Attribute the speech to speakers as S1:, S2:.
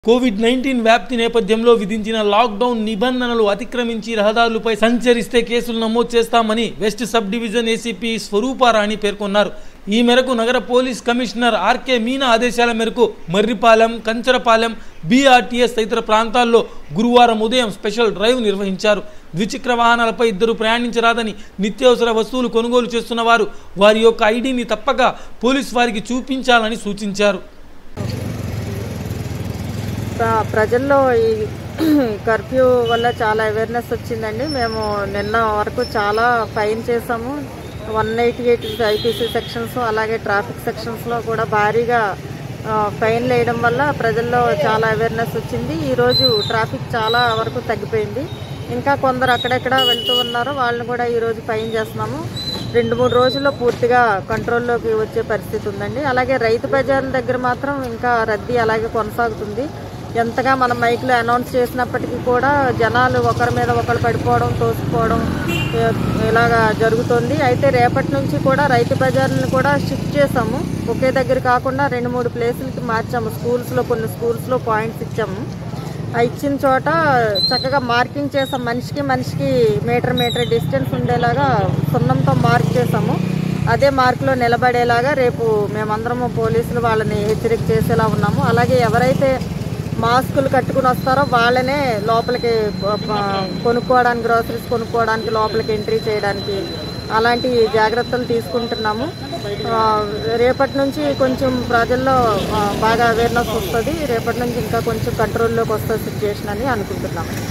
S1: Covid nineteen వ్యాప్తి నేపథ్యంలో విధించిన లాక్డౌన్ నిబంధనలు అతిక్రమించి రహదారులపై సంచరిస్తే కేసులు నమోదు చేస్తామని west sub division ACP Swaruparani పేర్కొన్నారు ఈ మేరకు నగర పోలీస్ కమిషనర్ ఆర్కే మీనా ఆదేశాల మేరకు మర్రిపాలెం కంచరపాలెం బీఆర్టీఎస్ తదితర ప్రాంతాల్లో గురువారం ఉదయం స్పెషల్ డ్రైవ్ నిర్వహించారు ద్విచక్ర వాహనాలపై ఇద్దరు ప్రయాణించరాదని నిత్యావసర వస్తువులు కొనుగోలు చేస్తున్న వారు వారి యొక్క ఐడిని తప్పక పోలీస్ వారికి చూపించాలని సూచించారు
S2: ప్ర- ప్రజల్లో ఈ కర్ఫ్యూ వల్ల చాలా అవేర్నెస్ వచ్చిందండి మేము నిన్న వరకు చాలా ఫైన్ చేసాము one eighty eight IPC sections అలాగే ట్రాఫిక్ సెక్షన్స్లో కూడా భారీగా ఆ, ఫైన్లు వేయడం వల్ల ప్రజల్లో చాలా అవేర్నెస్ వచ్చింది ఈరోజు ట్రాఫిక్ చాలా వరకు తగ్గిపోయింది ఇంకా కొందరు అక్కడెక్కడ వెళ్తూ ఉన్నారు వాళ్ళని కూడా ఈరోజు ఫైన్ చేస్తున్నాము రెండు మూడు రోజుల్లో పూర్తిగా కంట్రోల్లోకి వచ్చే పరిస్థితి ఉందండి అలాగే రైతు బజార్ల దగ్గర మాత్రం ఇంకా రద్దీ అలాగే కొనసాగుతుంది ఎంతగా మనం మైక్లో అనౌన్స్ చేసినప్పటికీ కూడా జనాలు ఒకరి మీద ఒకరు పడిపోవడం తోసిపోవడం ఏ- ఇలాగా జరుగుతుంది అయితే రేపటి నుంచి కూడా రైతు బజార్లను కూడా షిఫ్ట్ చేసాము ఒకే దగ్గర కాకుండా రెండు మూడు ప్లేసులకి మార్చాము స్కూల్స్లో కొన్ని స్కూల్స్లో పాయింట్స్ ఇచ్చాము ఆ ఇచ్చిన చోట చక్కగా మార్కింగ్ చేసాం మనిషికి మనిషికి మీటర్ మీటర్ డిస్టెన్స్ ఉండేలాగా సున్నంతో మార్క్ చేసాము అదే మార్కులో నిలబడేలాగా రేపు మేమందరము పోలీసులు వాళ్ళని హెచ్చరిక చేసేలా ఉన్నాము అలాగే ఎవరైతే మాస్కులు కట్టుకుని వస్తారో వాళ్ళనే లోపలికి ప- ప- కొనుక్కోవడానికి గ్రోసరీస్ కొనుక్కోవడానికి లోపలికి ఎంట్రీ చేయడానికి అలాంటి జాగ్రత్తలు తీసుకుంటున్నాము ఆ, రేపటి నుంచి కొంచెం ప్రజల్లో ఆ, బాగా అవేర్నెస్ వస్తుంది రేపటి నుంచి ఇంకా కొంచెం కంట్రోల్లోకి వస్తుంది సిచ్యుయేషన్ అని అనుకుంటున్నాము